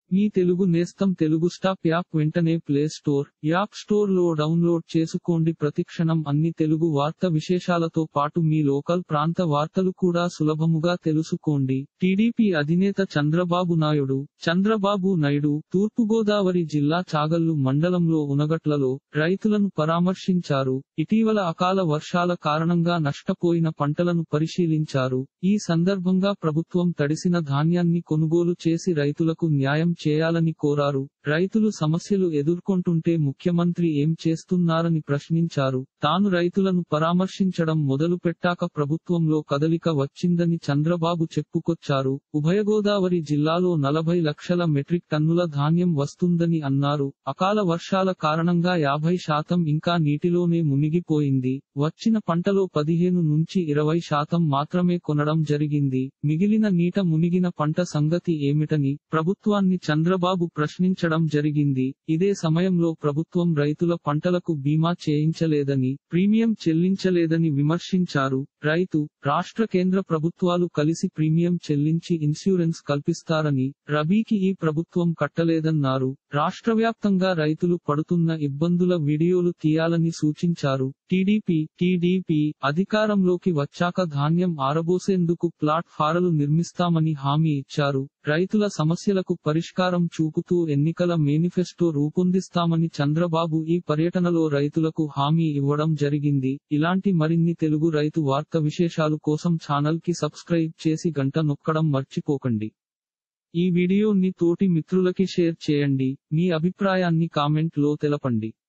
మీ తెలుగు నేస్తం Telugu stop app వెంటనే play store app store లో డౌన్లోడ్ చేసుకోండి ప్రతిక్షణం అన్ని తెలుగు వార్త విశేషాలతో పాటు మీ లోకల్ ప్రాంత వార్తలు కూడా సులభముగా తెలుసుకోండి టీడీపీ అధినేత చంద్రబాబు నాయుడు చంద్రబాబు నాయుడు తూర్పుగోదావరి జిల్లా చాగల్లు మండలంలో ఉనగట్లలో రైతులను పరామర్శించారు ఇటీవల అకాల వర్షాల కారణంగా నష్టపోయిన పంటలను పరిశీలించారు ఈ సందర్భంగా ప్రభుత్వం తడిసిన ధాన్యాన్ని కొనుగోలు చేసి రైతులకు న్యాయం చేయాలని కోరారు రైతులు సమస్యలు ఎదుర్కొంటుంటే ముఖ్యమంత్రి ఏం చేస్తున్నారని ప్రశ్నించారు తాను రైతులను పరామర్శించడం మొదలు పెట్టాక ప్రభుత్వంలో కదలిక వచ్చిందని చంద్రబాబు చెప్పుకొచ్చారు ఉభయ గోదావరి జిల్లాలో నలభై లక్షల మెట్రిక్ టన్నుల ధాన్యం వస్తుందని అన్నారు అకాల వర్షాల కారణంగా యాభై శాతం ఇంకా నీటిలోనే మునిగిపోయింది వచ్చిన పంటలో పదిహేను నుంచి ఇరవై శాతం మాత్రమే కొనడం జరిగింది మిగిలిన నీట మునిగిన పంట సంగతి ఏమిటని ప్రభుత్వాన్ని చంద్రబాబు ప్రశ్నించడం జరిగింది ఇదే సమయంలో ప్రభుత్వం రైతుల పంటలకు బీమా చేయించలేదని ప్రీమియం చెల్లించలేదని విమర్శించారు రైతు రాష్ట్ర కేంద్ర ప్రభుత్వాలు కలిసి ప్రీమియం చెల్లించి ఇన్సూరెన్స్ కల్పిస్తారని రబీకి ఈ ప్రభుత్వం కట్టలేదన్నారు రాష్ట్ర వ్యాప్తంగా రైతులు పడుతున్న ఇబ్బందుల వీడియోలు తీయాలని సూచించారు టీడీపీ టీడీపీ అధికారంలోకి వచ్చాక ధాన్యం ఆరబోసేందుకు ప్లాట్ ఫారలు నిర్మిస్తామని హామీ ఇచ్చారు రైతుల సమస్యలకు పరిష్కారం చూపుతూ ఎన్నికల మేనిఫెస్టో రూపొందిస్తామని చంద్రబాబు ఈ పర్యటనలో రైతులకు హామీ ఇవ్వడం జరిగింది ఇలాంటి మరిన్ని తెలుగు రైతు వార్త విశేషాలు కోసం ఛానల్ కి సబ్స్క్రైబ్ చేసి గంట నొక్కడం మర్చిపోకండి ఈ వీడియోని తోటి మిత్రులకి షేర్ చేయండి మీ అభిప్రాయాన్ని కామెంట్ లో తెలపండి